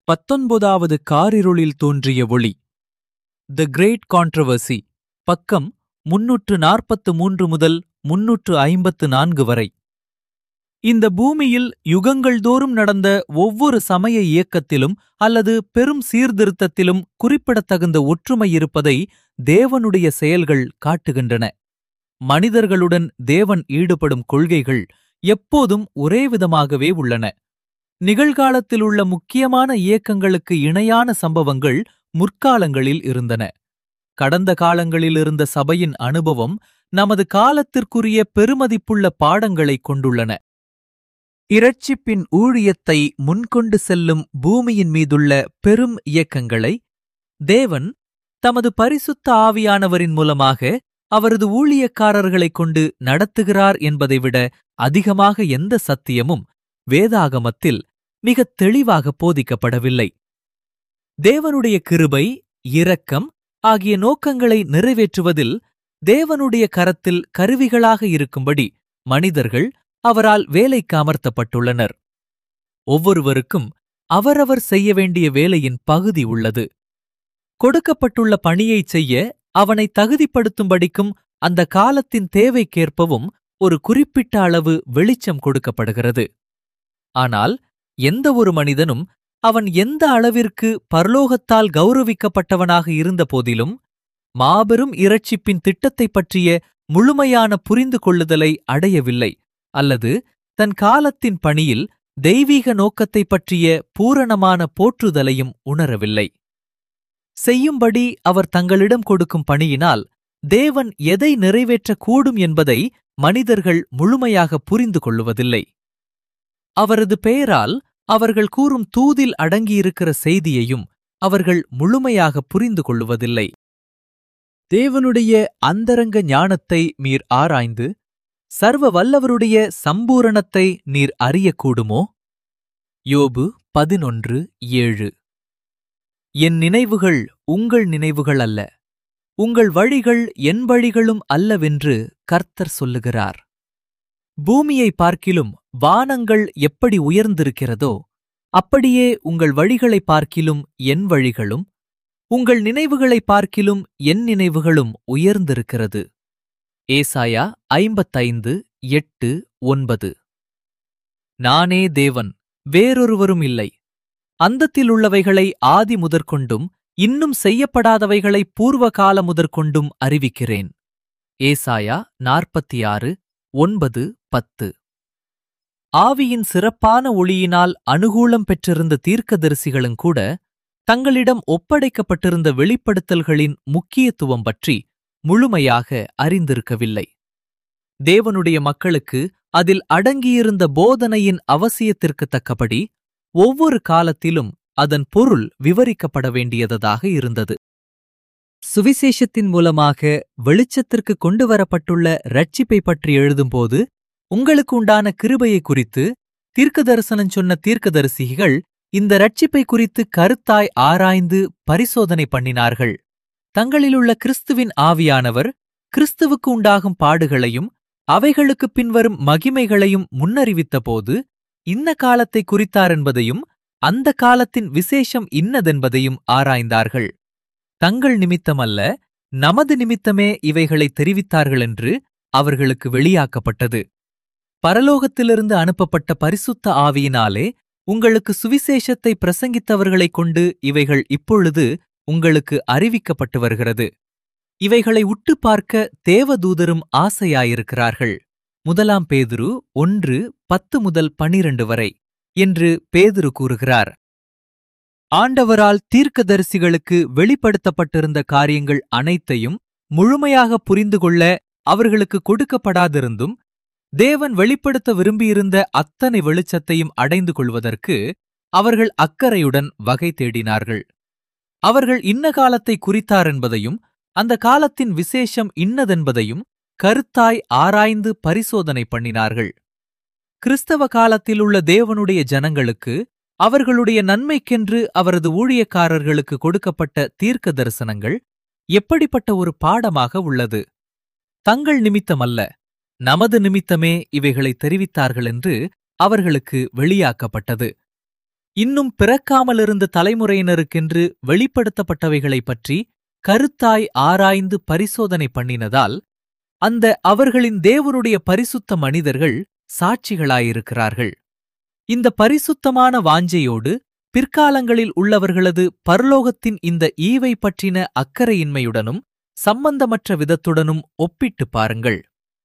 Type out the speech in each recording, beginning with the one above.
பத்தொன்பதாவது காரிருளில் தோன்றிய ஒளி த கிரேட் கான்ட்ரவர்சி பக்கம் முன்னூற்று நாற்பத்து மூன்று முதல் முன்னூற்று ஐம்பத்து நான்கு வரை இந்த பூமியில் யுகங்கள் தோறும் நடந்த ஒவ்வொரு சமய இயக்கத்திலும் அல்லது பெரும் சீர்திருத்தத்திலும் குறிப்பிடத்தகுந்த ஒற்றுமை இருப்பதை தேவனுடைய செயல்கள் காட்டுகின்றன மனிதர்களுடன் தேவன் ஈடுபடும் கொள்கைகள் எப்போதும் ஒரே விதமாகவே உள்ளன நிகழ்காலத்தில் உள்ள முக்கியமான இயக்கங்களுக்கு இணையான சம்பவங்கள் முற்காலங்களில் இருந்தன கடந்த காலங்களில் இருந்த சபையின் அனுபவம் நமது காலத்திற்குரிய பெருமதிப்புள்ள பாடங்களைக் கொண்டுள்ளன இரட்சிப்பின் ஊழியத்தை முன்கொண்டு செல்லும் பூமியின் மீதுள்ள பெரும் இயக்கங்களை தேவன் தமது பரிசுத்த ஆவியானவரின் மூலமாக அவரது ஊழியக்காரர்களைக் கொண்டு நடத்துகிறார் என்பதை விட அதிகமாக எந்த சத்தியமும் வேதாகமத்தில் மிகத் தெளிவாக போதிக்கப்படவில்லை தேவனுடைய கிருபை இரக்கம் ஆகிய நோக்கங்களை நிறைவேற்றுவதில் தேவனுடைய கரத்தில் கருவிகளாக இருக்கும்படி மனிதர்கள் அவரால் வேலைக்கு அமர்த்தப்பட்டுள்ளனர் ஒவ்வொருவருக்கும் அவரவர் செய்ய வேண்டிய வேலையின் பகுதி உள்ளது கொடுக்கப்பட்டுள்ள பணியைச் செய்ய அவனை தகுதிப்படுத்தும்படிக்கும் அந்த காலத்தின் தேவைக்கேற்பவும் ஒரு குறிப்பிட்ட அளவு வெளிச்சம் கொடுக்கப்படுகிறது ஆனால் எந்த ஒரு மனிதனும் அவன் எந்த அளவிற்கு பரலோகத்தால் கௌரவிக்கப்பட்டவனாக இருந்த போதிலும் மாபெரும் இரட்சிப்பின் திட்டத்தைப் பற்றிய முழுமையான புரிந்து கொள்ளுதலை அடையவில்லை அல்லது தன் காலத்தின் பணியில் தெய்வீக நோக்கத்தைப் பற்றிய பூரணமான போற்றுதலையும் உணரவில்லை செய்யும்படி அவர் தங்களிடம் கொடுக்கும் பணியினால் தேவன் எதை நிறைவேற்றக்கூடும் என்பதை மனிதர்கள் முழுமையாக புரிந்து கொள்ளுவதில்லை அவரது பெயரால் அவர்கள் கூறும் தூதில் அடங்கியிருக்கிற செய்தியையும் அவர்கள் முழுமையாக புரிந்து கொள்ளுவதில்லை தேவனுடைய அந்தரங்க ஞானத்தை மீர் ஆராய்ந்து சர்வ வல்லவருடைய சம்பூரணத்தை நீர் அறியக்கூடுமோ யோபு பதினொன்று ஏழு என் நினைவுகள் உங்கள் நினைவுகள் அல்ல உங்கள் வழிகள் என் வழிகளும் அல்லவென்று கர்த்தர் சொல்லுகிறார் பூமியை பார்க்கிலும் வானங்கள் எப்படி உயர்ந்திருக்கிறதோ அப்படியே உங்கள் வழிகளை பார்க்கிலும் என் வழிகளும் உங்கள் நினைவுகளை பார்க்கிலும் என் நினைவுகளும் உயர்ந்திருக்கிறது ஏசாயா ஐம்பத்தைந்து எட்டு ஒன்பது நானே தேவன் வேறொருவரும் இல்லை அந்தத்தில் உள்ளவைகளை ஆதி முதற்கொண்டும் இன்னும் செய்யப்படாதவைகளை பூர்வ கால முதற்கொண்டும் அறிவிக்கிறேன் ஏசாயா நாற்பத்தி ஆறு ஒன்பது பத்து ஆவியின் சிறப்பான ஒளியினால் அனுகூலம் பெற்றிருந்த தீர்க்கதரிசிகளுங்கூட தங்களிடம் ஒப்படைக்கப்பட்டிருந்த வெளிப்படுத்தல்களின் முக்கியத்துவம் பற்றி முழுமையாக அறிந்திருக்கவில்லை தேவனுடைய மக்களுக்கு அதில் அடங்கியிருந்த போதனையின் அவசியத்திற்கு தக்கபடி ஒவ்வொரு காலத்திலும் அதன் பொருள் விவரிக்கப்பட வேண்டியதாக இருந்தது சுவிசேஷத்தின் மூலமாக வெளிச்சத்திற்கு கொண்டு வரப்பட்டுள்ள ரட்சிப்பை பற்றி எழுதும்போது உங்களுக்கு உண்டான கிருபையை குறித்து தீர்க்க தரிசனம் சொன்ன தீர்க்கதரிசிகள் இந்த ரட்சிப்பை குறித்து கருத்தாய் ஆராய்ந்து பரிசோதனை பண்ணினார்கள் தங்களிலுள்ள கிறிஸ்துவின் ஆவியானவர் கிறிஸ்துவுக்கு உண்டாகும் பாடுகளையும் அவைகளுக்கு பின்வரும் மகிமைகளையும் முன்னறிவித்தபோது இன்ன காலத்தை குறித்தார் என்பதையும் அந்த காலத்தின் விசேஷம் இன்னதென்பதையும் ஆராய்ந்தார்கள் தங்கள் நிமித்தமல்ல நமது நிமித்தமே இவைகளை தெரிவித்தார்கள் என்று அவர்களுக்கு வெளியாக்கப்பட்டது பரலோகத்திலிருந்து அனுப்பப்பட்ட பரிசுத்த ஆவியினாலே உங்களுக்கு சுவிசேஷத்தை பிரசங்கித்தவர்களைக் கொண்டு இவைகள் இப்பொழுது உங்களுக்கு அறிவிக்கப்பட்டு வருகிறது இவைகளை உட்டு பார்க்க தேவதூதரும் ஆசையாயிருக்கிறார்கள் முதலாம் பேதுரு ஒன்று பத்து முதல் பனிரண்டு வரை என்று பேதுரு கூறுகிறார் ஆண்டவரால் தீர்க்கதரிசிகளுக்கு வெளிப்படுத்தப்பட்டிருந்த காரியங்கள் அனைத்தையும் முழுமையாக புரிந்து கொள்ள அவர்களுக்கு கொடுக்கப்படாதிருந்தும் தேவன் வெளிப்படுத்த விரும்பியிருந்த அத்தனை வெளிச்சத்தையும் அடைந்து கொள்வதற்கு அவர்கள் அக்கறையுடன் வகை தேடினார்கள் அவர்கள் இன்ன காலத்தை குறித்தார் என்பதையும் அந்த காலத்தின் விசேஷம் இன்னதென்பதையும் கருத்தாய் ஆராய்ந்து பரிசோதனை பண்ணினார்கள் கிறிஸ்தவ காலத்தில் உள்ள தேவனுடைய ஜனங்களுக்கு அவர்களுடைய நன்மைக்கென்று அவரது ஊழியக்காரர்களுக்கு கொடுக்கப்பட்ட தீர்க்க தரிசனங்கள் எப்படிப்பட்ட ஒரு பாடமாக உள்ளது தங்கள் நிமித்தமல்ல நமது நிமித்தமே இவைகளை தெரிவித்தார்கள் என்று அவர்களுக்கு வெளியாக்கப்பட்டது இன்னும் பிறக்காமலிருந்த தலைமுறையினருக்கென்று வெளிப்படுத்தப்பட்டவைகளைப் பற்றி கருத்தாய் ஆராய்ந்து பரிசோதனை பண்ணினதால் அந்த அவர்களின் தேவனுடைய பரிசுத்த மனிதர்கள் சாட்சிகளாயிருக்கிறார்கள் இந்த பரிசுத்தமான வாஞ்சையோடு பிற்காலங்களில் உள்ளவர்களது பரலோகத்தின் இந்த ஈவை பற்றின அக்கறையின்மையுடனும் சம்பந்தமற்ற விதத்துடனும் ஒப்பிட்டுப் பாருங்கள்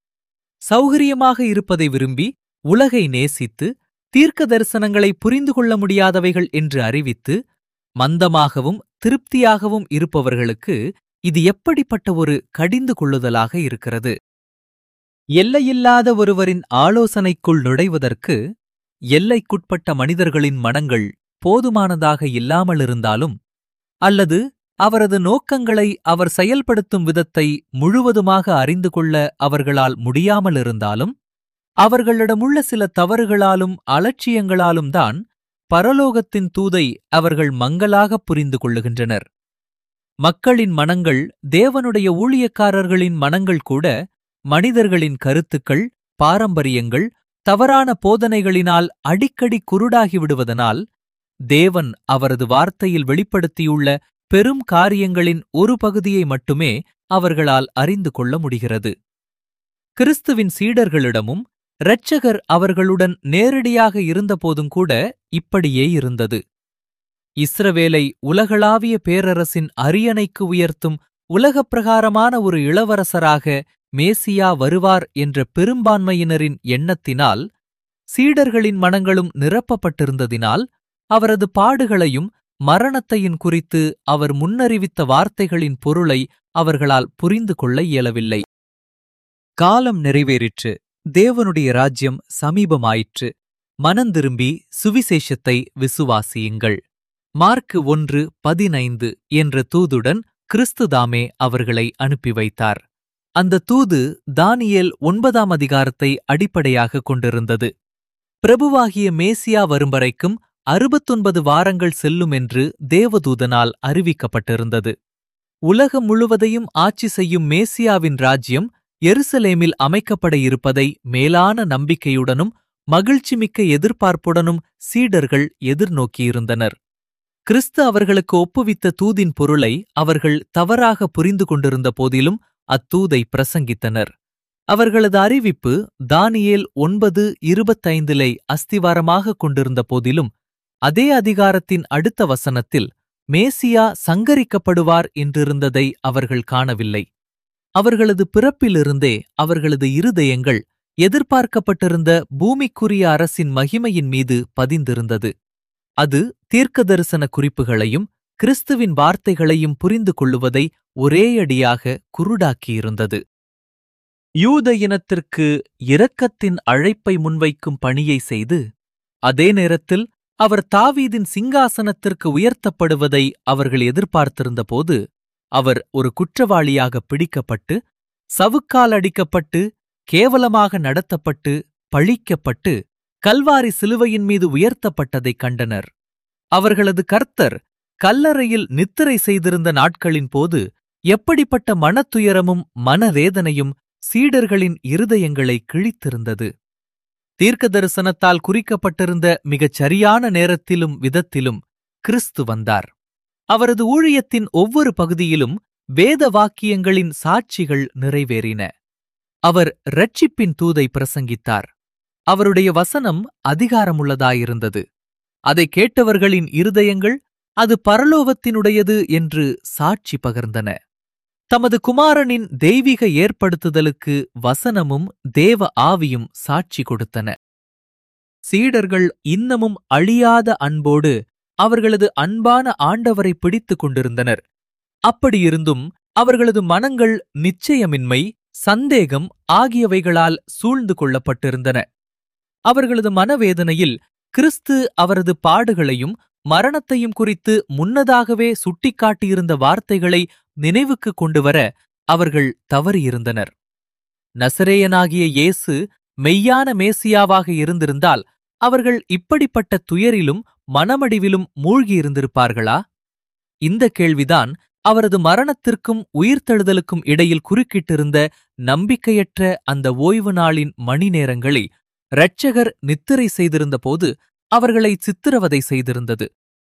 சௌகரியமாக இருப்பதை விரும்பி உலகை நேசித்து தீர்க்க தரிசனங்களை புரிந்து கொள்ள முடியாதவைகள் என்று அறிவித்து மந்தமாகவும் திருப்தியாகவும் இருப்பவர்களுக்கு இது எப்படிப்பட்ட ஒரு கடிந்து கொள்ளுதலாக இருக்கிறது எல்லையில்லாத ஒருவரின் ஆலோசனைக்குள் நுழைவதற்கு எல்லைக்குட்பட்ட மனிதர்களின் மனங்கள் போதுமானதாக இல்லாமலிருந்தாலும் அல்லது அவரது நோக்கங்களை அவர் செயல்படுத்தும் விதத்தை முழுவதுமாக அறிந்து கொள்ள அவர்களால் முடியாமலிருந்தாலும் அவர்களிடமுள்ள சில தவறுகளாலும் அலட்சியங்களாலும் தான் பரலோகத்தின் தூதை அவர்கள் மங்கலாகப் புரிந்து கொள்ளுகின்றனர் மக்களின் மனங்கள் தேவனுடைய ஊழியக்காரர்களின் மனங்கள் கூட மனிதர்களின் கருத்துக்கள் பாரம்பரியங்கள் தவறான போதனைகளினால் அடிக்கடி குருடாகி விடுவதனால் தேவன் அவரது வார்த்தையில் வெளிப்படுத்தியுள்ள பெரும் காரியங்களின் ஒரு பகுதியை மட்டுமே அவர்களால் அறிந்து கொள்ள முடிகிறது கிறிஸ்துவின் சீடர்களிடமும் இரட்சகர் அவர்களுடன் நேரடியாக இருந்தபோதும் கூட இப்படியே இருந்தது இஸ்ரவேலை உலகளாவிய பேரரசின் அரியணைக்கு உயர்த்தும் உலகப் பிரகாரமான ஒரு இளவரசராக மேசியா வருவார் என்ற பெரும்பான்மையினரின் எண்ணத்தினால் சீடர்களின் மனங்களும் நிரப்பப்பட்டிருந்ததினால் அவரது பாடுகளையும் மரணத்தையும் குறித்து அவர் முன்னறிவித்த வார்த்தைகளின் பொருளை அவர்களால் புரிந்து கொள்ள இயலவில்லை காலம் நிறைவேறிற்று தேவனுடைய ராஜ்யம் சமீபமாயிற்று மனந்திரும்பி சுவிசேஷத்தை விசுவாசியுங்கள் மார்க்கு ஒன்று பதினைந்து என்ற தூதுடன் கிறிஸ்துதாமே அவர்களை அனுப்பி வைத்தார் அந்த தூது தானியேல் ஒன்பதாம் அதிகாரத்தை அடிப்படையாக கொண்டிருந்தது பிரபுவாகிய மேசியா வரும் வரைக்கும் அறுபத்தொன்பது வாரங்கள் செல்லும் என்று தேவதூதனால் அறிவிக்கப்பட்டிருந்தது உலகம் முழுவதையும் ஆட்சி செய்யும் மேசியாவின் ராஜ்யம் எருசலேமில் அமைக்கப்பட இருப்பதை மேலான நம்பிக்கையுடனும் மகிழ்ச்சிமிக்க எதிர்பார்ப்புடனும் சீடர்கள் எதிர்நோக்கியிருந்தனர் கிறிஸ்து அவர்களுக்கு ஒப்புவித்த தூதின் பொருளை அவர்கள் தவறாக புரிந்து கொண்டிருந்த போதிலும் அத்தூதை பிரசங்கித்தனர் அவர்களது அறிவிப்பு தானியேல் ஒன்பது இருபத்தைந்திலை அஸ்திவாரமாக கொண்டிருந்த போதிலும் அதே அதிகாரத்தின் அடுத்த வசனத்தில் மேசியா சங்கரிக்கப்படுவார் என்றிருந்ததை அவர்கள் காணவில்லை அவர்களது பிறப்பிலிருந்தே அவர்களது இருதயங்கள் எதிர்பார்க்கப்பட்டிருந்த பூமிக்குரிய அரசின் மகிமையின் மீது பதிந்திருந்தது அது தீர்க்கதரிசன குறிப்புகளையும் கிறிஸ்துவின் வார்த்தைகளையும் புரிந்து கொள்ளுவதை ஒரேயடியாக குருடாக்கியிருந்தது யூத இனத்திற்கு இரக்கத்தின் அழைப்பை முன்வைக்கும் பணியை செய்து அதே நேரத்தில் அவர் தாவீதின் சிங்காசனத்திற்கு உயர்த்தப்படுவதை அவர்கள் எதிர்பார்த்திருந்தபோது அவர் ஒரு குற்றவாளியாக பிடிக்கப்பட்டு சவுக்கால் அடிக்கப்பட்டு கேவலமாக நடத்தப்பட்டு பழிக்கப்பட்டு கல்வாரி சிலுவையின் மீது உயர்த்தப்பட்டதைக் கண்டனர் அவர்களது கர்த்தர் கல்லறையில் நித்திரை செய்திருந்த நாட்களின் போது எப்படிப்பட்ட மனத்துயரமும் மனவேதனையும் சீடர்களின் இருதயங்களை கிழித்திருந்தது தீர்க்க தரிசனத்தால் குறிக்கப்பட்டிருந்த மிகச் சரியான நேரத்திலும் விதத்திலும் கிறிஸ்து வந்தார் அவரது ஊழியத்தின் ஒவ்வொரு பகுதியிலும் வேத வாக்கியங்களின் சாட்சிகள் நிறைவேறின அவர் இரட்சிப்பின் தூதை பிரசங்கித்தார் அவருடைய வசனம் அதிகாரமுள்ளதாயிருந்தது அதை கேட்டவர்களின் இருதயங்கள் அது பரலோகத்தினுடையது என்று சாட்சி பகர்ந்தன தமது குமாரனின் தெய்வீக ஏற்படுத்துதலுக்கு வசனமும் தேவ ஆவியும் சாட்சி கொடுத்தன சீடர்கள் இன்னமும் அழியாத அன்போடு அவர்களது அன்பான ஆண்டவரை பிடித்துக் கொண்டிருந்தனர் அப்படியிருந்தும் அவர்களது மனங்கள் நிச்சயமின்மை சந்தேகம் ஆகியவைகளால் சூழ்ந்து கொள்ளப்பட்டிருந்தன அவர்களது மனவேதனையில் கிறிஸ்து அவரது பாடுகளையும் மரணத்தையும் குறித்து முன்னதாகவே சுட்டிக்காட்டியிருந்த வார்த்தைகளை நினைவுக்கு கொண்டுவர அவர்கள் தவறியிருந்தனர் நசரேயனாகிய இயேசு மெய்யான மேசியாவாக இருந்திருந்தால் அவர்கள் இப்படிப்பட்ட துயரிலும் மனமடிவிலும் மூழ்கியிருந்திருப்பார்களா இந்த கேள்விதான் அவரது மரணத்திற்கும் உயிர்த்தெழுதலுக்கும் இடையில் குறுக்கிட்டிருந்த நம்பிக்கையற்ற அந்த ஓய்வு நாளின் மணி நேரங்களை இரட்சகர் நித்திரை செய்திருந்தபோது அவர்களை சித்திரவதை செய்திருந்தது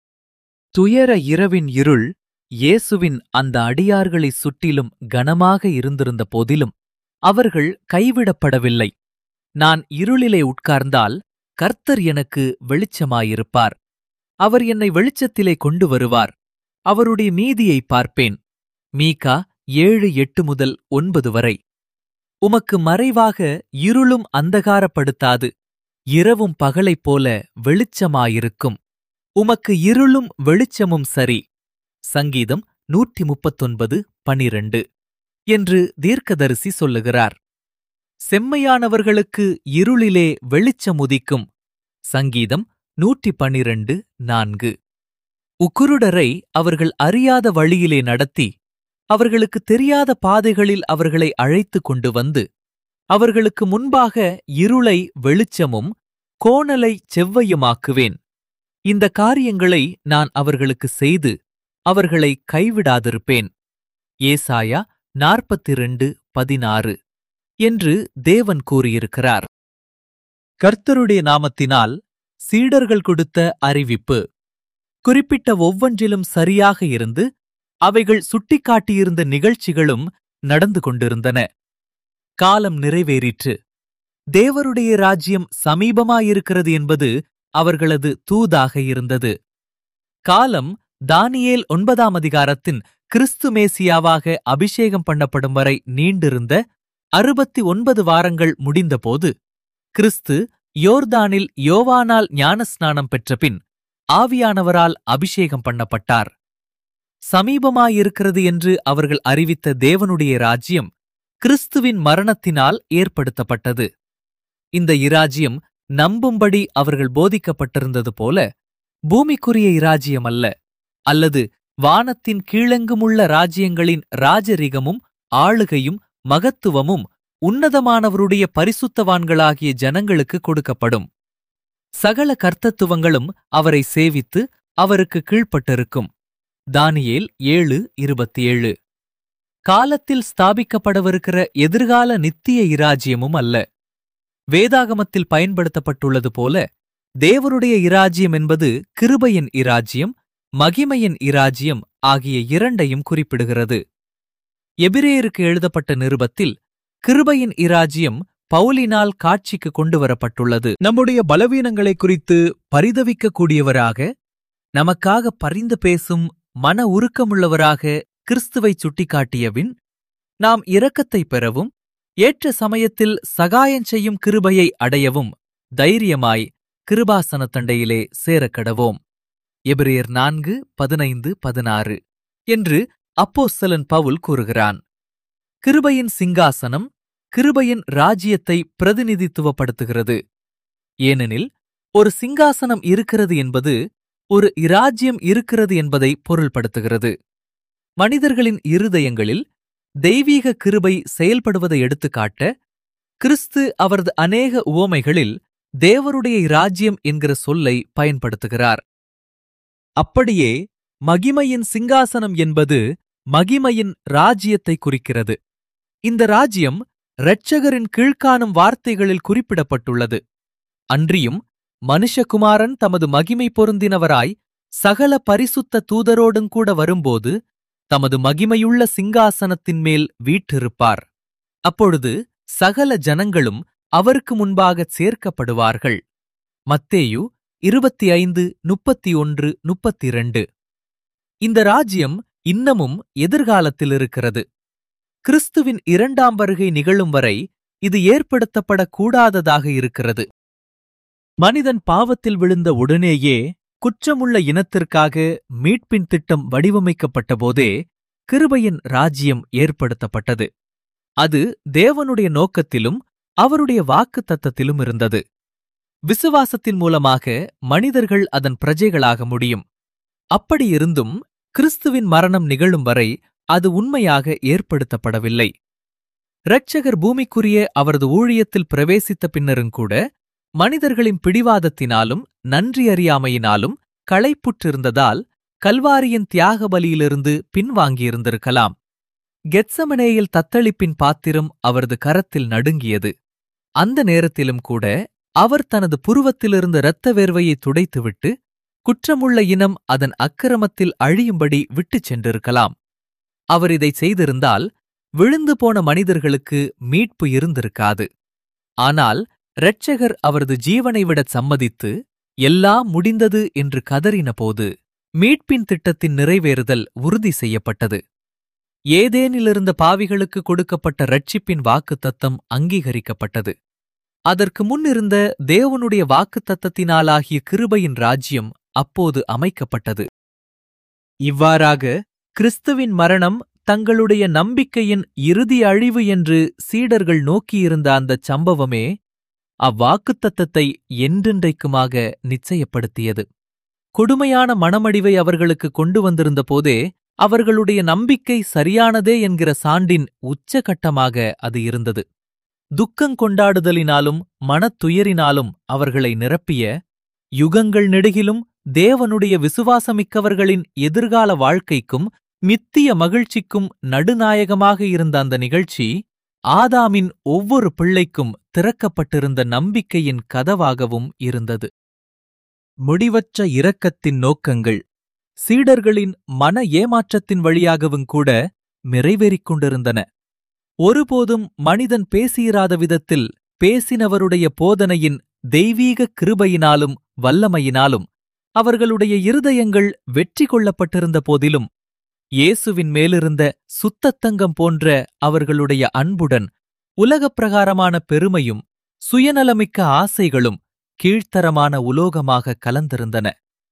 துயர இரவின் இருள் இயேசுவின் அந்த அடியார்களைச் சுற்றிலும் கனமாக இருந்திருந்த போதிலும் அவர்கள் கைவிடப்படவில்லை நான் இருளிலே உட்கார்ந்தால் கர்த்தர் எனக்கு வெளிச்சமாயிருப்பார் அவர் என்னை வெளிச்சத்திலே கொண்டு வருவார் அவருடைய நீதியை பார்ப்பேன் மீகா ஏழு எட்டு முதல் ஒன்பது வரை உமக்கு மறைவாக இருளும் அந்தகாரப்படுத்தாது இரவும் பகலைப் போல வெளிச்சமாயிருக்கும் உமக்கு இருளும் வெளிச்சமும் சரி சங்கீதம் நூற்றி முப்பத்தொன்பது பனிரண்டு என்று தீர்க்கதரிசி சொல்லுகிறார் செம்மையானவர்களுக்கு இருளிலே வெளிச்சம் உதிக்கும் சங்கீதம் நூற்றி பனிரண்டு நான்கு உக்குருடரை அவர்கள் அறியாத வழியிலே நடத்தி அவர்களுக்கு தெரியாத பாதைகளில் அவர்களை அழைத்துக் கொண்டு வந்து அவர்களுக்கு முன்பாக இருளை வெளிச்சமும் கோணலை செவ்வையுமாக்குவேன் இந்த காரியங்களை நான் அவர்களுக்கு செய்து அவர்களை கைவிடாதிருப்பேன் ஏசாயா நாற்பத்திரண்டு பதினாறு என்று தேவன் கூறியிருக்கிறார் கர்த்தருடைய நாமத்தினால் சீடர்கள் கொடுத்த அறிவிப்பு குறிப்பிட்ட ஒவ்வொன்றிலும் சரியாக இருந்து அவைகள் சுட்டிக்காட்டியிருந்த நிகழ்ச்சிகளும் நடந்து கொண்டிருந்தன காலம் நிறைவேறிற்று தேவருடைய ராஜ்யம் சமீபமாயிருக்கிறது என்பது அவர்களது தூதாக இருந்தது காலம் தானியேல் ஒன்பதாம் அதிகாரத்தின் கிறிஸ்து மேசியாவாக அபிஷேகம் பண்ணப்படும் வரை நீண்டிருந்த அறுபத்தி ஒன்பது வாரங்கள் முடிந்தபோது கிறிஸ்து யோர்தானில் யோவானால் ஞானஸ்நானம் பெற்றபின் ஆவியானவரால் அபிஷேகம் பண்ணப்பட்டார் சமீபமாயிருக்கிறது என்று அவர்கள் அறிவித்த தேவனுடைய ராஜ்யம் கிறிஸ்துவின் மரணத்தினால் ஏற்படுத்தப்பட்டது இந்த இராஜ்யம் நம்பும்படி அவர்கள் போதிக்கப்பட்டிருந்தது போல பூமிக்குரிய இராஜ்யம் அல்ல அல்லது வானத்தின் கீழெங்குமுள்ள ராஜ்யங்களின் ராஜரிகமும் ஆளுகையும் மகத்துவமும் உன்னதமானவருடைய பரிசுத்தவான்களாகிய ஜனங்களுக்கு கொடுக்கப்படும் சகல கர்த்தத்துவங்களும் அவரை சேவித்து அவருக்கு கீழ்ப்பட்டிருக்கும் தானியேல் ஏழு இருபத்தி ஏழு காலத்தில் ஸ்தாபிக்கப்படவிருக்கிற எதிர்கால நித்திய இராஜ்யமும் அல்ல வேதாகமத்தில் பயன்படுத்தப்பட்டுள்ளது போல தேவருடைய இராஜ்யம் என்பது கிருபையின் இராஜ்யம் மகிமையின் இராஜ்யம் ஆகிய இரண்டையும் குறிப்பிடுகிறது எபிரேயருக்கு எழுதப்பட்ட நிருபத்தில் கிருபையின் இராஜ்யம் பவுலினால் காட்சிக்கு கொண்டுவரப்பட்டுள்ளது நம்முடைய பலவீனங்களை குறித்து பரிதவிக்கக்கூடியவராக நமக்காக பரிந்து பேசும் மன உருக்கமுள்ளவராக கிறிஸ்துவை சுட்டிக்காட்டியபின் நாம் இரக்கத்தை பெறவும் ஏற்ற சமயத்தில் சகாயம் செய்யும் கிருபையை அடையவும் தைரியமாய் கிருபாசன தண்டையிலே சேரக்கடவோம் எபிரேயர் நான்கு பதினைந்து பதினாறு என்று அப்போஸ்தலன் பவுல் கூறுகிறான் கிருபையின் சிங்காசனம் கிருபையின் ராஜ்யத்தை பிரதிநிதித்துவப்படுத்துகிறது ஏனெனில் ஒரு சிங்காசனம் இருக்கிறது என்பது ஒரு இராஜ்யம் இருக்கிறது என்பதை பொருள்படுத்துகிறது மனிதர்களின் இருதயங்களில் தெய்வீக கிருபை செயல்படுவதை எடுத்துக்காட்ட கிறிஸ்து அவரது அநேக உவமைகளில் தேவருடைய இராஜ்யம் என்கிற சொல்லை பயன்படுத்துகிறார் அப்படியே மகிமையின் சிங்காசனம் என்பது மகிமையின் ராஜ்யத்தை குறிக்கிறது இந்த ராஜ்யம் இரட்சகரின் கீழ்க்காணும் வார்த்தைகளில் குறிப்பிடப்பட்டுள்ளது அன்றியும் மனுஷகுமாரன் தமது மகிமை பொருந்தினவராய் சகல பரிசுத்த தூதரோடும் கூட வரும்போது தமது மகிமையுள்ள சிங்காசனத்தின் மேல் வீற்றிருப்பார் அப்பொழுது சகல ஜனங்களும் அவருக்கு முன்பாகச் சேர்க்கப்படுவார்கள் மத்தேயு இருபத்தி ஐந்து முப்பத்தி ஒன்று முப்பத்திரண்டு இந்த ராஜ்யம் இன்னமும் எதிர்காலத்தில் இருக்கிறது கிறிஸ்துவின் இரண்டாம் வருகை நிகழும் வரை இது ஏற்படுத்தப்படக்கூடாததாக இருக்கிறது மனிதன் பாவத்தில் விழுந்த உடனேயே குற்றமுள்ள இனத்திற்காக மீட்பின் திட்டம் வடிவமைக்கப்பட்டபோதே கிருபையின் ராஜ்யம் ஏற்படுத்தப்பட்டது அது தேவனுடைய நோக்கத்திலும் அவருடைய வாக்கு தத்தத்திலும் இருந்தது விசுவாசத்தின் மூலமாக மனிதர்கள் அதன் பிரஜைகளாக முடியும் அப்படியிருந்தும் கிறிஸ்துவின் மரணம் நிகழும் வரை அது உண்மையாக ஏற்படுத்தப்படவில்லை இரட்சகர் பூமிக்குரிய அவரது ஊழியத்தில் பிரவேசித்த பின்னருங்கூட மனிதர்களின் பிடிவாதத்தினாலும் நன்றியறியாமையினாலும் களைப்புற்றிருந்ததால் கல்வாரியின் தியாக பலியிலிருந்து பின்வாங்கியிருந்திருக்கலாம் கெத்சமனேயில் தத்தளிப்பின் பாத்திரம் அவரது கரத்தில் நடுங்கியது அந்த நேரத்திலும் கூட அவர் தனது புருவத்திலிருந்த இரத்த வேர்வையை துடைத்துவிட்டு குற்றமுள்ள இனம் அதன் அக்கிரமத்தில் அழியும்படி விட்டுச் சென்றிருக்கலாம் அவர் இதை செய்திருந்தால் விழுந்து போன மனிதர்களுக்கு மீட்பு இருந்திருக்காது ஆனால் இரட்சகர் அவரது ஜீவனை விடச் சம்மதித்து எல்லாம் முடிந்தது என்று கதறினபோது மீட்பின் திட்டத்தின் நிறைவேறுதல் உறுதி செய்யப்பட்டது ஏதேனிலிருந்த பாவிகளுக்கு கொடுக்கப்பட்ட ரட்சிப்பின் வாக்குத்தத்தம் அங்கீகரிக்கப்பட்டது அதற்கு முன்னிருந்த தேவனுடைய வாக்குத்தத்தத்தினாலாகிய கிருபையின் ராஜ்யம் அப்போது அமைக்கப்பட்டது இவ்வாறாக கிறிஸ்துவின் மரணம் தங்களுடைய நம்பிக்கையின் இறுதி அழிவு என்று சீடர்கள் நோக்கியிருந்த அந்தச் சம்பவமே அவ்வாக்குத்தத்தத்தை என்றென்றைக்குமாக நிச்சயப்படுத்தியது கொடுமையான மனமடிவை அவர்களுக்கு கொண்டு வந்திருந்த போதே அவர்களுடைய நம்பிக்கை சரியானதே என்கிற சான்றின் உச்சகட்டமாக அது இருந்தது துக்கங்கொண்டாடுதலினாலும் மனத்துயரினாலும் அவர்களை நிரப்பிய யுகங்கள் நெடுகிலும் தேவனுடைய விசுவாசமிக்கவர்களின் எதிர்கால வாழ்க்கைக்கும் மித்திய மகிழ்ச்சிக்கும் நடுநாயகமாக இருந்த அந்த நிகழ்ச்சி ஆதாமின் ஒவ்வொரு பிள்ளைக்கும் திறக்கப்பட்டிருந்த நம்பிக்கையின் கதவாகவும் இருந்தது முடிவற்ற இரக்கத்தின் நோக்கங்கள் சீடர்களின் மன ஏமாற்றத்தின் வழியாகவும் கூட நிறைவேறிக் கொண்டிருந்தன ஒருபோதும் மனிதன் பேசியிராத விதத்தில் பேசினவருடைய போதனையின் தெய்வீக கிருபையினாலும் வல்லமையினாலும் அவர்களுடைய இருதயங்கள் வெற்றி கொள்ளப்பட்டிருந்த போதிலும் இயேசுவின் மேலிருந்த சுத்தத்தங்கம் போன்ற அவர்களுடைய அன்புடன் உலகப் பிரகாரமான பெருமையும் சுயநலமிக்க ஆசைகளும் கீழ்த்தரமான உலோகமாக கலந்திருந்தன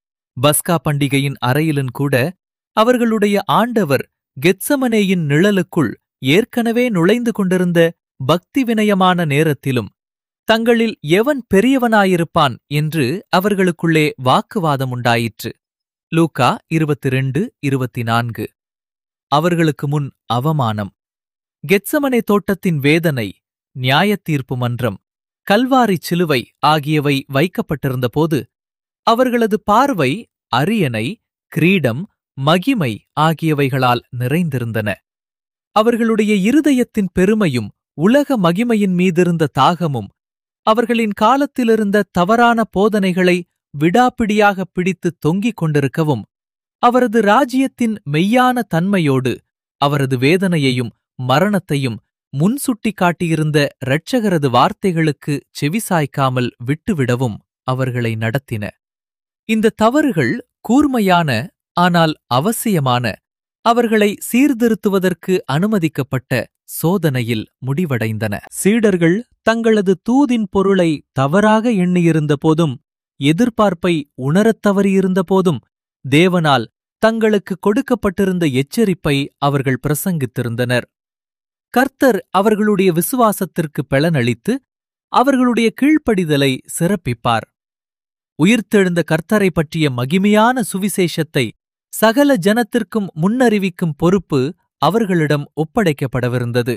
பஸ்கா பண்டிகையின் அறையிலும் கூட அவர்களுடைய ஆண்டவர் கெத்சமனேயின் நிழலுக்குள் ஏற்கனவே நுழைந்து கொண்டிருந்த பக்தி வினயமான நேரத்திலும் தங்களில் எவன் பெரியவனாயிருப்பான் என்று அவர்களுக்குள்ளே வாக்குவாதம் உண்டாயிற்று லூக்கா இருபத்தி ரெண்டு இருபத்தி நான்கு அவர்களுக்கு முன் அவமானம் கெத்சமனே தோட்டத்தின் வேதனை நியாயத்தீர்ப்பு மன்றம் கல்வாரி சிலுவை ஆகியவை வைக்கப்பட்டிருந்தபோது அவர்களது பார்வை அரியணை கிரீடம் மகிமை ஆகியவைகளால் நிறைந்திருந்தன அவர்களுடைய இருதயத்தின் பெருமையும் உலக மகிமையின் மீதிருந்த தாகமும் அவர்களின் காலத்திலிருந்த தவறான போதனைகளை விடாப்பிடியாக பிடித்து தொங்கிக் கொண்டிருக்கவும் அவரது ராஜ்யத்தின் மெய்யான தன்மையோடு அவரது வேதனையையும் மரணத்தையும் முன்சுட்டி காட்டியிருந்த இரட்சகரது வார்த்தைகளுக்கு செவிசாய்க்காமல் விட்டுவிடவும் அவர்களை நடத்தின இந்த தவறுகள் கூர்மையான ஆனால் அவசியமான அவர்களை சீர்திருத்துவதற்கு அனுமதிக்கப்பட்ட சோதனையில் முடிவடைந்தன சீடர்கள் தங்களது தூதின் பொருளை தவறாக எண்ணியிருந்த போதும் எதிர்பார்ப்பை உணரத் தவறியிருந்த போதும் தேவனால் தங்களுக்கு கொடுக்கப்பட்டிருந்த எச்சரிப்பை அவர்கள் பிரசங்கித்திருந்தனர் கர்த்தர் அவர்களுடைய விசுவாசத்திற்கு பலனளித்து அவர்களுடைய கீழ்ப்படிதலை சிறப்பிப்பார் உயிர்த்தெழுந்த கர்த்தரை பற்றிய மகிமையான சுவிசேஷத்தை சகல ஜனத்திற்கும் முன்னறிவிக்கும் பொறுப்பு அவர்களிடம் ஒப்படைக்கப்படவிருந்தது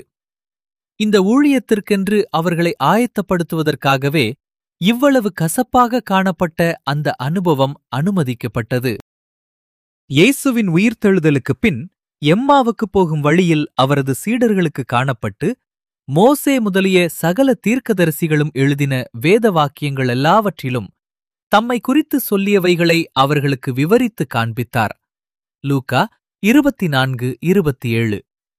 இந்த ஊழியத்திற்கென்று அவர்களை ஆயத்தப்படுத்துவதற்காகவே இவ்வளவு கசப்பாக காணப்பட்ட அந்த அனுபவம் அனுமதிக்கப்பட்டது இயேசுவின் உயிர்த்தெழுதலுக்குப் பின் எம்மாவுக்குப் போகும் வழியில் அவரது சீடர்களுக்கு காணப்பட்டு மோசே முதலிய சகல தீர்க்கதரிசிகளும் எழுதின வேத வாக்கியங்கள் எல்லாவற்றிலும் தம்மை குறித்து சொல்லியவைகளை அவர்களுக்கு விவரித்து காண்பித்தார் லூக்கா இருபத்தி நான்கு இருபத்தி ஏழு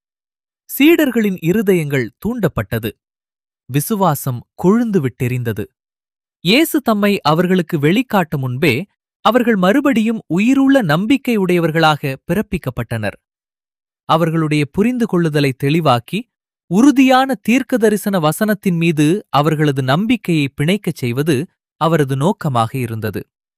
சீடர்களின் இருதயங்கள் தூண்டப்பட்டது விசுவாசம் கொழுந்து விட்டெரிந்தது இயேசு தம்மை அவர்களுக்கு வெளிக்காட்டும் முன்பே அவர்கள் மறுபடியும் உயிருள்ள நம்பிக்கையுடையவர்களாக பிறப்பிக்கப்பட்டனர் அவர்களுடைய புரிந்து கொள்ளுதலை தெளிவாக்கி உறுதியான தீர்க்க தரிசன வசனத்தின் மீது அவர்களது நம்பிக்கையை பிணைக்கச் செய்வது அவரது நோக்கமாக இருந்தது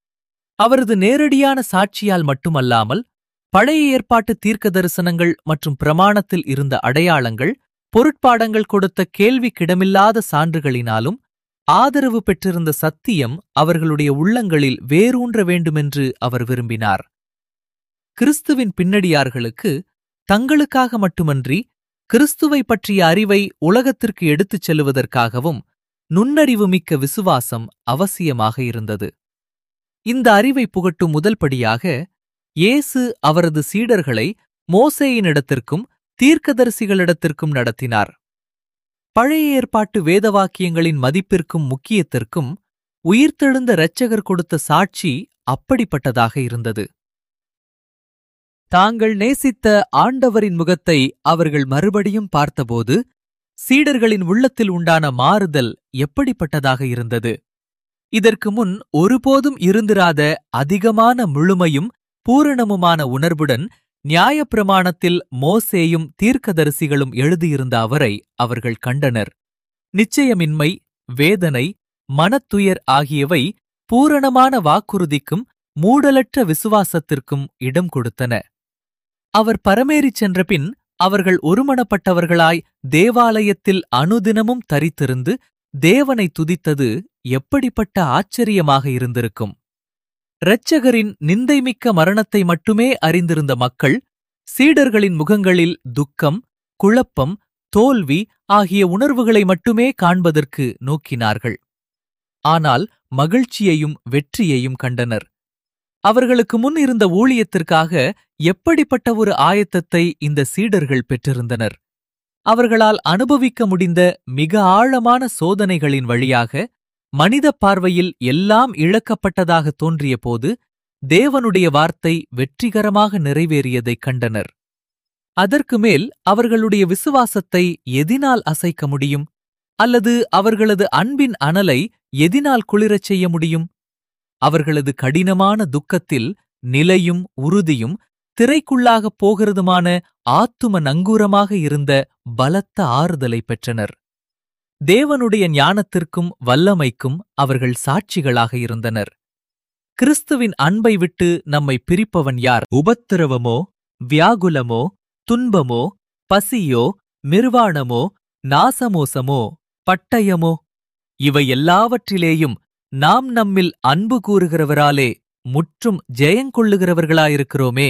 அவரது நேரடியான சாட்சியால் மட்டுமல்லாமல் பழைய ஏற்பாட்டு தீர்க்க தரிசனங்கள் மற்றும் பிரமாணத்தில் இருந்த அடையாளங்கள் பொருட்பாடங்கள் கொடுத்த கேள்விக்கிடமில்லாத சான்றுகளினாலும் ஆதரவு பெற்றிருந்த சத்தியம் அவர்களுடைய உள்ளங்களில் வேரூன்ற வேண்டுமென்று அவர் விரும்பினார் கிறிஸ்துவின் பின்னடியார்களுக்கு தங்களுக்காக மட்டுமன்றி கிறிஸ்துவை பற்றிய அறிவை உலகத்திற்கு எடுத்துச் செல்லுவதற்காகவும் நுண்ணறிவுமிக்க விசுவாசம் அவசியமாக இருந்தது இந்த அறிவை புகட்டும் முதல் படியாக இயேசு அவரது சீடர்களை மோசேயினிடத்திற்கும் தீர்க்கதரிசிகளிடத்திற்கும் நடத்தினார் பழைய ஏற்பாட்டு வேதவாக்கியங்களின் மதிப்பிற்கும் முக்கியத்திற்கும் உயிர்த்தெழுந்த இரட்சகர் கொடுத்த சாட்சி அப்படிப்பட்டதாக இருந்தது தாங்கள் நேசித்த ஆண்டவரின் முகத்தை அவர்கள் மறுபடியும் பார்த்தபோது சீடர்களின் உள்ளத்தில் உண்டான மாறுதல் எப்படிப்பட்டதாக இருந்தது இதற்கு முன் ஒருபோதும் இருந்திராத அதிகமான முழுமையும் பூரணமுமான உணர்வுடன் நியாயப்பிரமாணத்தில் மோசேயும் தீர்க்கதரிசிகளும் எழுதியிருந்த அவரை அவர்கள் கண்டனர் நிச்சயமின்மை வேதனை மனத்துயர் ஆகியவை பூரணமான வாக்குறுதிக்கும் மூடலற்ற விசுவாசத்திற்கும் இடம் கொடுத்தன அவர் பரமேறிச் சென்றபின் அவர்கள் ஒருமனப்பட்டவர்களாய் தேவாலயத்தில் அனுதினமும் தரித்திருந்து தேவனை துதித்தது எப்படிப்பட்ட ஆச்சரியமாக இருந்திருக்கும் இரட்சகரின் நிந்தைமிக்க மரணத்தை மட்டுமே அறிந்திருந்த மக்கள் சீடர்களின் முகங்களில் துக்கம் குழப்பம் தோல்வி ஆகிய உணர்வுகளை மட்டுமே காண்பதற்கு நோக்கினார்கள் ஆனால் மகிழ்ச்சியையும் வெற்றியையும் கண்டனர் அவர்களுக்கு முன் இருந்த ஊழியத்திற்காக எப்படிப்பட்ட ஒரு ஆயத்தத்தை இந்த சீடர்கள் பெற்றிருந்தனர் அவர்களால் அனுபவிக்க முடிந்த மிக ஆழமான சோதனைகளின் வழியாக மனித பார்வையில் எல்லாம் இழக்கப்பட்டதாக தோன்றியபோது தேவனுடைய வார்த்தை வெற்றிகரமாக நிறைவேறியதைக் கண்டனர் அதற்கு மேல் அவர்களுடைய விசுவாசத்தை எதினால் அசைக்க முடியும் அல்லது அவர்களது அன்பின் அனலை எதினால் குளிரச் செய்ய முடியும் அவர்களது கடினமான துக்கத்தில் நிலையும் உறுதியும் திரைக்குள்ளாகப் போகிறதுமான ஆத்தும நங்கூரமாக இருந்த பலத்த ஆறுதலை பெற்றனர் தேவனுடைய ஞானத்திற்கும் வல்லமைக்கும் அவர்கள் சாட்சிகளாக இருந்தனர் கிறிஸ்துவின் அன்பை விட்டு நம்மை பிரிப்பவன் யார் உபத்திரவமோ வியாகுலமோ துன்பமோ பசியோ நிர்வாணமோ நாசமோசமோ பட்டயமோ இவை எல்லாவற்றிலேயும் நாம் நம்மில் அன்பு கூறுகிறவராலே முற்றும் ஜெயங்கொள்ளுகிறவர்களாயிருக்கிறோமே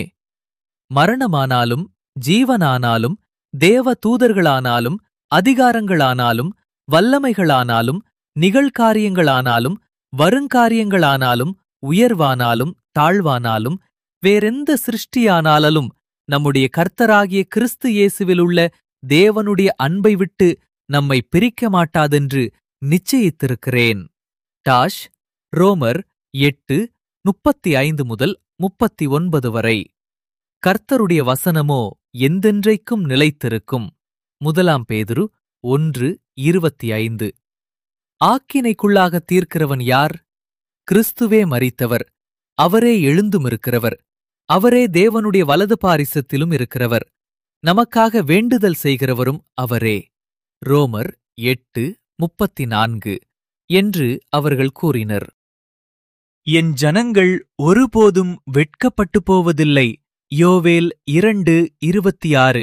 மரணமானாலும் ஜீவனானாலும் தேவ தூதர்களானாலும் அதிகாரங்களானாலும் வல்லமைகளானாலும் நிகழ்காரியங்களானாலும் வருங்காரியங்களானாலும் உயர்வானாலும் தாழ்வானாலும் வேறெந்த சிருஷ்டியானாலும் நம்முடைய கர்த்தராகிய கிறிஸ்து இயேசுவிலுள்ள தேவனுடைய அன்பை விட்டு நம்மை பிரிக்க மாட்டாதென்று நிச்சயித்திருக்கிறேன் டாஷ் ரோமர் எட்டு முப்பத்தி ஐந்து முதல் முப்பத்தி ஒன்பது வரை கர்த்தருடைய வசனமோ எந்தென்றைக்கும் நிலைத்திருக்கும் முதலாம் பேதுரு ஒன்று இருபத்தி ஐந்து ஆக்கினைக்குள்ளாக தீர்க்கிறவன் யார் கிறிஸ்துவே மரித்தவர் அவரே எழுந்துமிருக்கிறவர் அவரே தேவனுடைய வலது பாரிசத்திலும் இருக்கிறவர் நமக்காக வேண்டுதல் செய்கிறவரும் அவரே ரோமர் எட்டு முப்பத்தி நான்கு என்று அவர்கள் கூறினர் என் ஜனங்கள் ஒருபோதும் வெட்கப்பட்டு போவதில்லை யோவேல் இரண்டு இருபத்தி ஆறு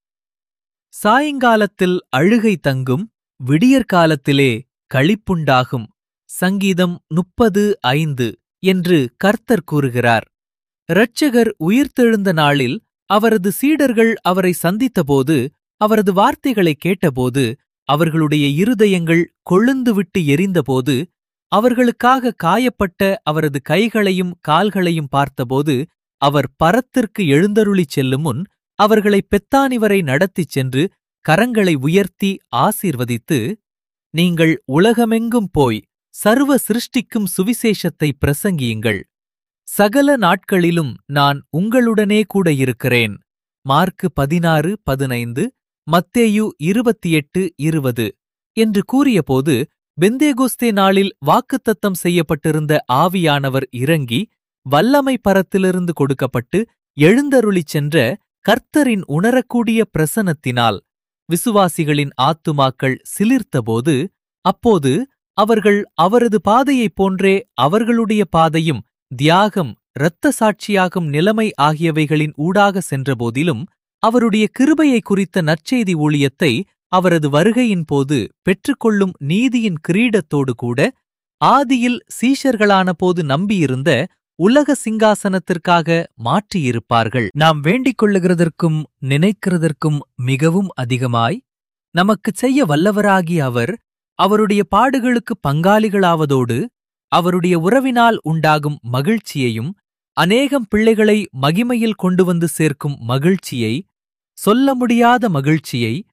சாயங்காலத்தில் அழுகை தங்கும் விடியற்காலத்திலே களிப்புண்டாகும் சங்கீதம் முப்பது ஐந்து என்று கர்த்தர் கூறுகிறார் இரட்சகர் உயிர்த்தெழுந்த நாளில் அவரது சீடர்கள் அவரை சந்தித்தபோது அவரது வார்த்தைகளைக் கேட்டபோது அவர்களுடைய இருதயங்கள் கொழுந்துவிட்டு எரிந்தபோது அவர்களுக்காக காயப்பட்ட அவரது கைகளையும் கால்களையும் பார்த்தபோது அவர் பரத்திற்கு எழுந்தருளிச் செல்லும் முன் அவர்களை பெத்தானி வரை நடத்திச் சென்று கரங்களை உயர்த்தி ஆசீர்வதித்து நீங்கள் உலகமெங்கும் போய் சர்வ சிருஷ்டிக்கும் சுவிசேஷத்தை பிரசங்கியுங்கள் சகல நாட்களிலும் நான் உங்களுடனே கூட இருக்கிறேன் மார்க்கு பதினாறு பதினைந்து மத்தேயு இருபத்தி எட்டு இருபது என்று கூறியபோது பெந்தேகோஸ்தே நாளில் வாக்குத்தத்தம் செய்யப்பட்டிருந்த ஆவியானவர் இறங்கி வல்லமை பரத்திலிருந்து கொடுக்கப்பட்டு எழுந்தருளிச் சென்ற கர்த்தரின் உணரக்கூடிய பிரசனத்தினால் விசுவாசிகளின் ஆத்துமாக்கள் சிலிர்த்தபோது அப்போது அவர்கள் அவரது பாதையைப் போன்றே அவர்களுடைய பாதையும் தியாகம் இரத்த சாட்சியாகும் நிலைமை ஆகியவைகளின் ஊடாக சென்றபோதிலும் அவருடைய கிருபையை குறித்த நற்செய்தி ஊழியத்தை அவரது வருகையின் போது பெற்றுக்கொள்ளும் நீதியின் கிரீடத்தோடு கூட ஆதியில் சீஷர்களான போது நம்பியிருந்த உலக சிங்காசனத்திற்காக மாற்றியிருப்பார்கள் நாம் வேண்டிக் கொள்ளுகிறதற்கும் நினைக்கிறதற்கும் மிகவும் அதிகமாய் நமக்குச் செய்ய வல்லவராகிய அவர் அவருடைய பாடுகளுக்கு பங்காளிகளாவதோடு அவருடைய உறவினால் உண்டாகும் மகிழ்ச்சியையும் அநேகம் பிள்ளைகளை மகிமையில் கொண்டு வந்து சேர்க்கும் மகிழ்ச்சியை சொல்ல முடியாத மகிழ்ச்சியை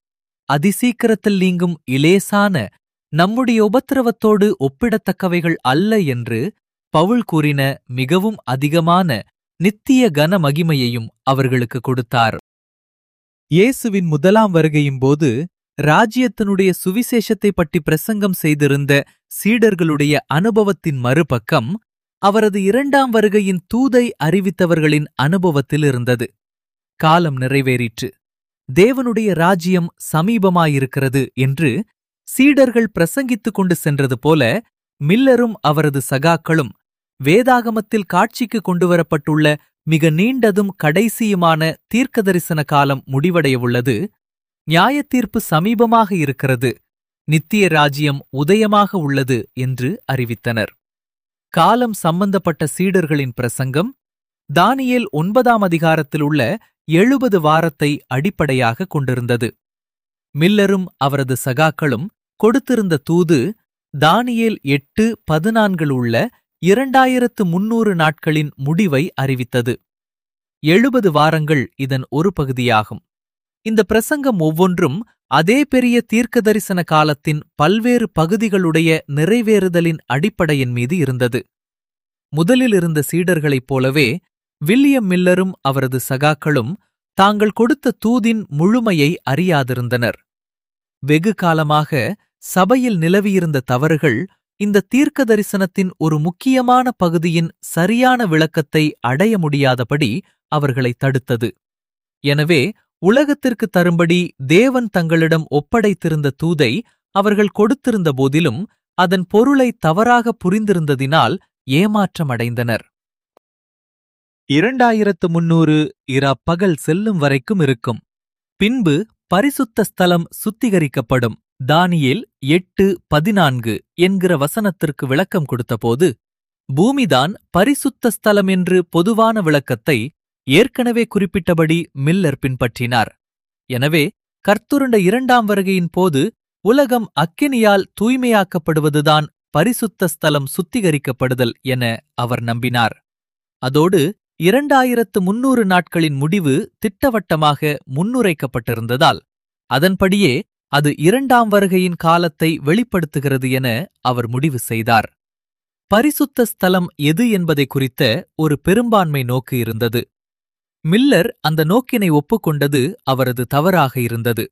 அதிசீக்கிரத்தில் நீங்கும் இலேசான நம்முடைய உபத்திரவத்தோடு ஒப்பிடத்தக்கவைகள் அல்ல என்று பவுல் கூறின மிகவும் அதிகமான நித்திய கன மகிமையையும் அவர்களுக்கு கொடுத்தார் இயேசுவின் முதலாம் வருகையின் போது ராஜ்யத்தினுடைய சுவிசேஷத்தை பற்றி பிரசங்கம் செய்திருந்த சீடர்களுடைய அனுபவத்தின் மறுபக்கம் அவரது இரண்டாம் வருகையின் தூதை அறிவித்தவர்களின் அனுபவத்தில் இருந்தது காலம் நிறைவேறிற்று தேவனுடைய ராஜ்யம் சமீபமாயிருக்கிறது என்று சீடர்கள் பிரசங்கித்துக் கொண்டு சென்றது போல மில்லரும் அவரது சகாக்களும் வேதாகமத்தில் காட்சிக்கு கொண்டுவரப்பட்டுள்ள மிக நீண்டதும் கடைசியுமான தீர்க்கதரிசன காலம் முடிவடையவுள்ளது நியாயத்தீர்ப்பு சமீபமாக இருக்கிறது நித்திய ராஜ்யம் உதயமாக உள்ளது என்று அறிவித்தனர் காலம் சம்பந்தப்பட்ட சீடர்களின் பிரசங்கம் தானியேல் ஒன்பதாம் அதிகாரத்தில் உள்ள எழுபது வாரத்தை அடிப்படையாக கொண்டிருந்தது மில்லரும் அவரது சகாக்களும் கொடுத்திருந்த தூது தானியேல் எட்டு பதினான்கில் உள்ள இரண்டாயிரத்து முன்னூறு நாட்களின் முடிவை அறிவித்தது எழுபது வாரங்கள் இதன் ஒரு பகுதியாகும் இந்த பிரசங்கம் ஒவ்வொன்றும் அதே பெரிய தீர்க்கதரிசன காலத்தின் பல்வேறு பகுதிகளுடைய நிறைவேறுதலின் அடிப்படையின் மீது இருந்தது முதலில் இருந்த சீடர்களைப் போலவே வில்லியம் மில்லரும் அவரது சகாக்களும் தாங்கள் கொடுத்த தூதின் முழுமையை அறியாதிருந்தனர் வெகு காலமாக சபையில் நிலவியிருந்த தவறுகள் இந்த தீர்க்க தரிசனத்தின் ஒரு முக்கியமான பகுதியின் சரியான விளக்கத்தை அடைய முடியாதபடி அவர்களை தடுத்தது எனவே உலகத்திற்கு தரும்படி தேவன் தங்களிடம் ஒப்படைத்திருந்த தூதை அவர்கள் கொடுத்திருந்த போதிலும் அதன் பொருளை தவறாக புரிந்திருந்ததினால் ஏமாற்றமடைந்தனர் இரண்டாயிரத்து முன்னூறு இரா பகல் செல்லும் வரைக்கும் இருக்கும் பின்பு பரிசுத்த ஸ்தலம் சுத்திகரிக்கப்படும் தானியேல் எட்டு பதினான்கு என்கிற வசனத்திற்கு விளக்கம் கொடுத்தபோது பூமிதான் பரிசுத்த ஸ்தலம் என்று பொதுவான விளக்கத்தை ஏற்கனவே குறிப்பிட்டபடி மில்லர் பின்பற்றினார் எனவே கர்த்துருண்ட இரண்டாம் வருகையின் போது உலகம் அக்கினியால் தூய்மையாக்கப்படுவதுதான் பரிசுத்த ஸ்தலம் சுத்திகரிக்கப்படுதல் என அவர் நம்பினார் அதோடு இரண்டாயிரத்து முன்னூறு நாட்களின் முடிவு திட்டவட்டமாக முன்னுரைக்கப்பட்டிருந்ததால் அதன்படியே அது இரண்டாம் வருகையின் காலத்தை வெளிப்படுத்துகிறது என அவர் முடிவு செய்தார் பரிசுத்த ஸ்தலம் எது என்பதை குறித்த ஒரு பெரும்பான்மை நோக்கு இருந்தது மில்லர் அந்த நோக்கினை ஒப்புக்கொண்டது அவரது தவறாக இருந்தது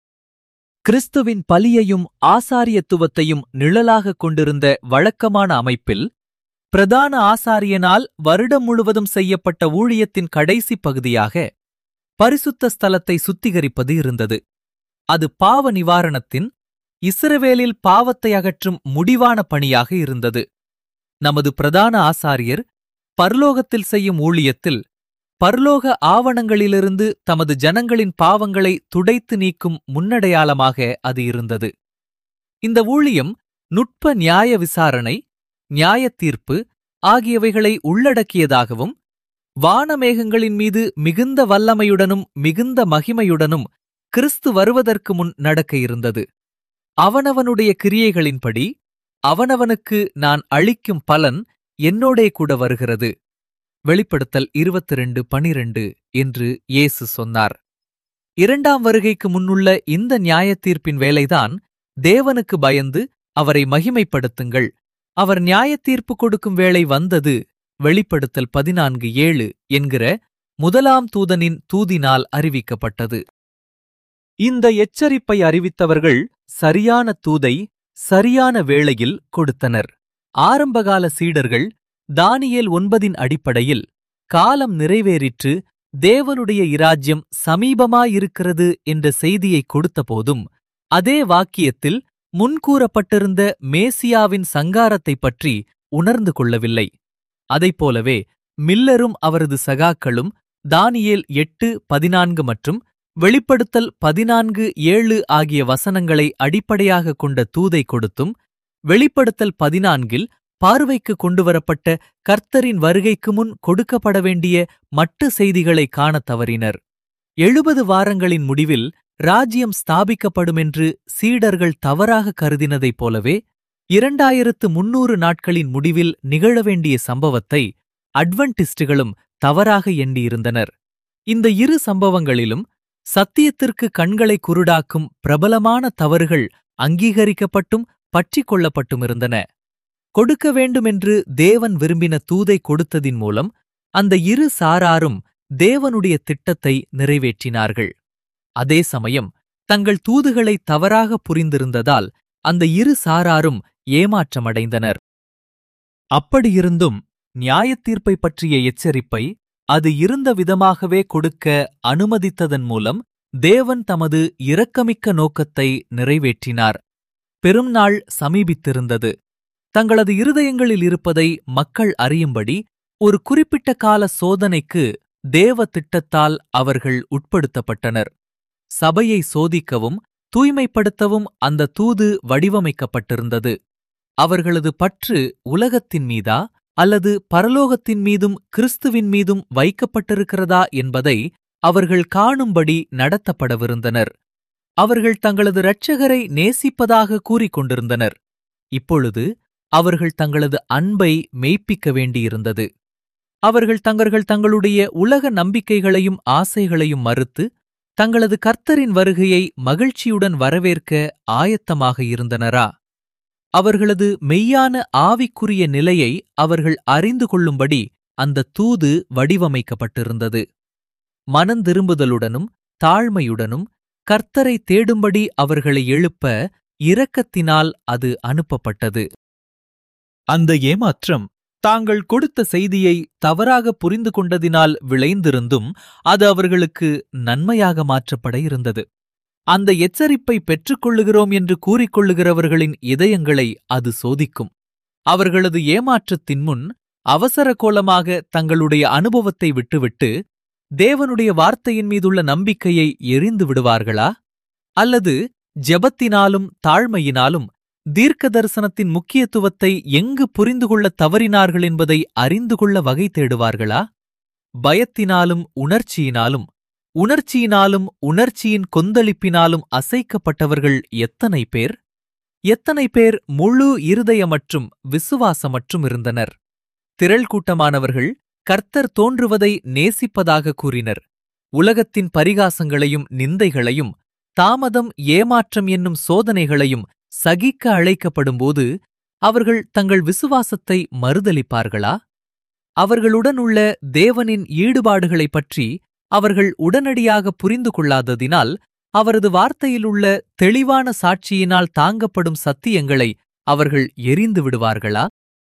கிறிஸ்துவின் பலியையும் ஆசாரியத்துவத்தையும் நிழலாகக் கொண்டிருந்த வழக்கமான அமைப்பில் பிரதான ஆசாரியனால் வருடம் முழுவதும் செய்யப்பட்ட ஊழியத்தின் கடைசி பகுதியாக பரிசுத்த ஸ்தலத்தை சுத்திகரிப்பது இருந்தது அது பாவ நிவாரணத்தின் இஸ்ரவேலில் பாவத்தை அகற்றும் முடிவான பணியாக இருந்தது நமது பிரதான ஆசாரியர் பரலோகத்தில் செய்யும் ஊழியத்தில் பரலோக ஆவணங்களிலிருந்து தமது ஜனங்களின் பாவங்களை துடைத்து நீக்கும் முன்னடையாளமாக அது இருந்தது இந்த ஊழியம் நுட்ப நியாய விசாரணை நியாயத் தீர்ப்பு ஆகியவைகளை உள்ளடக்கியதாகவும் வானமேகங்களின் மீது மிகுந்த வல்லமையுடனும் மிகுந்த மகிமையுடனும் கிறிஸ்து வருவதற்கு முன் நடக்க இருந்தது அவனவனுடைய கிரியைகளின்படி அவனவனுக்கு நான் அளிக்கும் பலன் என்னோடே கூட வருகிறது வெளிப்படுத்தல் இருபத்தி ரெண்டு பனிரெண்டு என்று இயேசு சொன்னார் இரண்டாம் வருகைக்கு முன்னுள்ள இந்த நியாயத்தீர்ப்பின் வேலைதான் தேவனுக்கு பயந்து அவரை மகிமைப்படுத்துங்கள் அவர் நியாயத்தீர்ப்பு கொடுக்கும் வேளை வந்தது வெளிப்படுத்தல் பதினான்கு ஏழு என்கிற முதலாம் தூதனின் தூதினால் அறிவிக்கப்பட்டது இந்த எச்சரிப்பை அறிவித்தவர்கள் சரியான தூதை சரியான வேளையில் கொடுத்தனர் ஆரம்பகால சீடர்கள் தானியேல் ஒன்பதின் அடிப்படையில் காலம் நிறைவேறிற்று தேவனுடைய இராஜ்யம் சமீபமாயிருக்கிறது என்ற செய்தியை கொடுத்தபோதும் அதே வாக்கியத்தில் முன்கூறப்பட்டிருந்த மேசியாவின் சங்காரத்தைப் பற்றி உணர்ந்து கொள்ளவில்லை அதைப்போலவே மில்லரும் அவரது சகாக்களும் தானியேல் எட்டு பதினான்கு மற்றும் வெளிப்படுத்தல் பதினான்கு ஏழு ஆகிய வசனங்களை அடிப்படையாக கொண்ட தூதை கொடுத்தும் வெளிப்படுத்தல் பதினான்கில் பார்வைக்கு கொண்டுவரப்பட்ட கர்த்தரின் வருகைக்கு முன் கொடுக்கப்பட வேண்டிய மட்டு செய்திகளை காணத் தவறினர் எழுபது வாரங்களின் முடிவில் ராஜ்யம் ஸ்தாபிக்கப்படுமென்று சீடர்கள் தவறாக கருதினதைப் போலவே இரண்டாயிரத்து முன்னூறு நாட்களின் முடிவில் நிகழ வேண்டிய சம்பவத்தை அட்வென்டிஸ்டுகளும் தவறாக எண்ணியிருந்தனர் இந்த இரு சம்பவங்களிலும் சத்தியத்திற்கு கண்களை குருடாக்கும் பிரபலமான தவறுகள் அங்கீகரிக்கப்பட்டும் பற்றிக் கொள்ளப்பட்டும் இருந்தன கொடுக்க வேண்டுமென்று தேவன் விரும்பின தூதை கொடுத்ததின் மூலம் அந்த இரு சாராரும் தேவனுடைய திட்டத்தை நிறைவேற்றினார்கள் அதே சமயம் தங்கள் தூதுகளை தவறாக புரிந்திருந்ததால் அந்த இரு சாராரும் ஏமாற்றமடைந்தனர் அப்படியிருந்தும் நியாயத்தீர்ப்பை பற்றிய எச்சரிப்பை அது இருந்த விதமாகவே கொடுக்க அனுமதித்ததன் மூலம் தேவன் தமது இரக்கமிக்க நோக்கத்தை நிறைவேற்றினார் பெரும் நாள் சமீபித்திருந்தது தங்களது இருதயங்களில் இருப்பதை மக்கள் அறியும்படி ஒரு குறிப்பிட்ட கால சோதனைக்கு தேவ திட்டத்தால் அவர்கள் உட்படுத்தப்பட்டனர் சபையை சோதிக்கவும் தூய்மைப்படுத்தவும் அந்த தூது வடிவமைக்கப்பட்டிருந்தது அவர்களது பற்று உலகத்தின் மீதா அல்லது பரலோகத்தின் மீதும் கிறிஸ்துவின் மீதும் வைக்கப்பட்டிருக்கிறதா என்பதை அவர்கள் காணும்படி நடத்தப்படவிருந்தனர் அவர்கள் தங்களது இரட்சகரை நேசிப்பதாக கூறிக்கொண்டிருந்தனர் இப்பொழுது அவர்கள் தங்களது அன்பை மெய்ப்பிக்க வேண்டியிருந்தது அவர்கள் தங்கர்கள் தங்களுடைய உலக நம்பிக்கைகளையும் ஆசைகளையும் மறுத்து தங்களது கர்த்தரின் வருகையை மகிழ்ச்சியுடன் வரவேற்க ஆயத்தமாக இருந்தனரா அவர்களது மெய்யான ஆவிக்குரிய நிலையை அவர்கள் அறிந்து கொள்ளும்படி அந்த தூது வடிவமைக்கப்பட்டிருந்தது மனந்திரும்புதலுடனும் தாழ்மையுடனும் கர்த்தரை தேடும்படி அவர்களை எழுப்ப இரக்கத்தினால் அது அனுப்பப்பட்டது அந்த ஏமாற்றம் தாங்கள் கொடுத்த செய்தியை தவறாக புரிந்து கொண்டதினால் விளைந்திருந்தும் அது அவர்களுக்கு நன்மையாக மாற்றப்பட இருந்தது அந்த எச்சரிப்பை பெற்றுக்கொள்ளுகிறோம் என்று கூறிக்கொள்ளுகிறவர்களின் இதயங்களை அது சோதிக்கும் அவர்களது ஏமாற்றத்தின் முன் அவசர கோலமாக தங்களுடைய அனுபவத்தை விட்டுவிட்டு தேவனுடைய வார்த்தையின் மீதுள்ள நம்பிக்கையை எரிந்து விடுவார்களா அல்லது ஜெபத்தினாலும் தாழ்மையினாலும் தீர்க்க தரிசனத்தின் முக்கியத்துவத்தை எங்கு புரிந்து கொள்ளத் தவறினார்கள் என்பதை அறிந்து கொள்ள வகை தேடுவார்களா பயத்தினாலும் உணர்ச்சியினாலும் உணர்ச்சியினாலும் உணர்ச்சியின் கொந்தளிப்பினாலும் அசைக்கப்பட்டவர்கள் எத்தனை பேர் எத்தனை பேர் முழு இருதயமற்றும் விசுவாசமற்றும் இருந்தனர் திரள் கூட்டமானவர்கள் கர்த்தர் தோன்றுவதை நேசிப்பதாக கூறினர் உலகத்தின் பரிகாசங்களையும் நிந்தைகளையும் தாமதம் ஏமாற்றம் என்னும் சோதனைகளையும் சகிக்க அழைக்கப்படும்போது அவர்கள் தங்கள் விசுவாசத்தை மறுதலிப்பார்களா அவர்களுடன் உள்ள தேவனின் ஈடுபாடுகளைப் பற்றி அவர்கள் உடனடியாக புரிந்து கொள்ளாததினால் அவரது வார்த்தையிலுள்ள தெளிவான சாட்சியினால் தாங்கப்படும் சத்தியங்களை அவர்கள் எரிந்து விடுவார்களா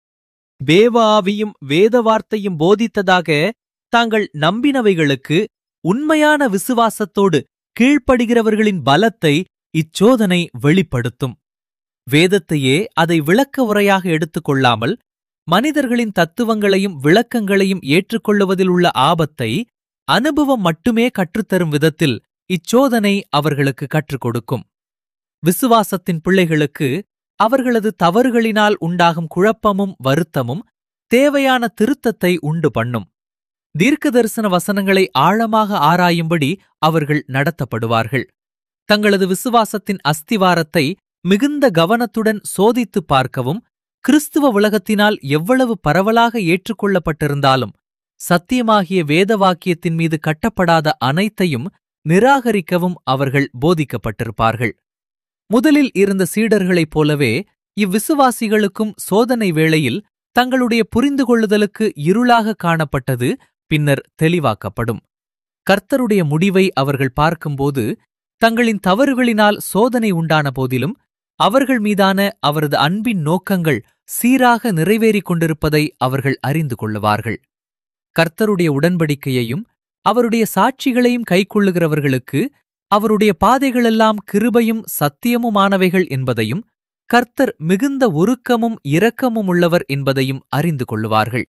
வேவ ஆவியும் வேத வார்த்தையும் போதித்ததாக தாங்கள் நம்பினவைகளுக்கு உண்மையான விசுவாசத்தோடு கீழ்ப்படுகிறவர்களின் பலத்தை இச்சோதனை வெளிப்படுத்தும் வேதத்தையே அதை விளக்க உரையாக எடுத்துக்கொள்ளாமல் மனிதர்களின் தத்துவங்களையும் விளக்கங்களையும் ஏற்றுக்கொள்ளுவதில் உள்ள ஆபத்தை அனுபவம் மட்டுமே கற்றுத்தரும் விதத்தில் இச்சோதனை அவர்களுக்கு கற்றுக் கொடுக்கும் விசுவாசத்தின் பிள்ளைகளுக்கு அவர்களது தவறுகளினால் உண்டாகும் குழப்பமும் வருத்தமும் தேவையான திருத்தத்தை உண்டு பண்ணும் தீர்க்கதரிசன வசனங்களை ஆழமாக ஆராயும்படி அவர்கள் நடத்தப்படுவார்கள் தங்களது விசுவாசத்தின் அஸ்திவாரத்தை மிகுந்த கவனத்துடன் சோதித்துப் பார்க்கவும் கிறிஸ்துவ உலகத்தினால் எவ்வளவு பரவலாக ஏற்றுக்கொள்ளப்பட்டிருந்தாலும் சத்தியமாகிய வேத வாக்கியத்தின் மீது கட்டப்படாத அனைத்தையும் நிராகரிக்கவும் அவர்கள் போதிக்கப்பட்டிருப்பார்கள் முதலில் இருந்த சீடர்களைப் போலவே இவ்விசுவாசிகளுக்கும் சோதனை வேளையில் தங்களுடைய புரிந்து கொள்ளுதலுக்கு இருளாக காணப்பட்டது பின்னர் தெளிவாக்கப்படும் கர்த்தருடைய முடிவை அவர்கள் பார்க்கும்போது தங்களின் தவறுகளினால் சோதனை உண்டான போதிலும் அவர்கள் மீதான அவரது அன்பின் நோக்கங்கள் சீராக நிறைவேறிக் கொண்டிருப்பதை அவர்கள் அறிந்து கொள்ளுவார்கள் கர்த்தருடைய உடன்படிக்கையையும் அவருடைய சாட்சிகளையும் கைக்கொள்ளுகிறவர்களுக்கு அவருடைய பாதைகளெல்லாம் கிருபையும் சத்தியமுமானவைகள் என்பதையும் கர்த்தர் மிகுந்த உருக்கமும் இரக்கமும் உள்ளவர் என்பதையும் அறிந்து கொள்ளுவார்கள்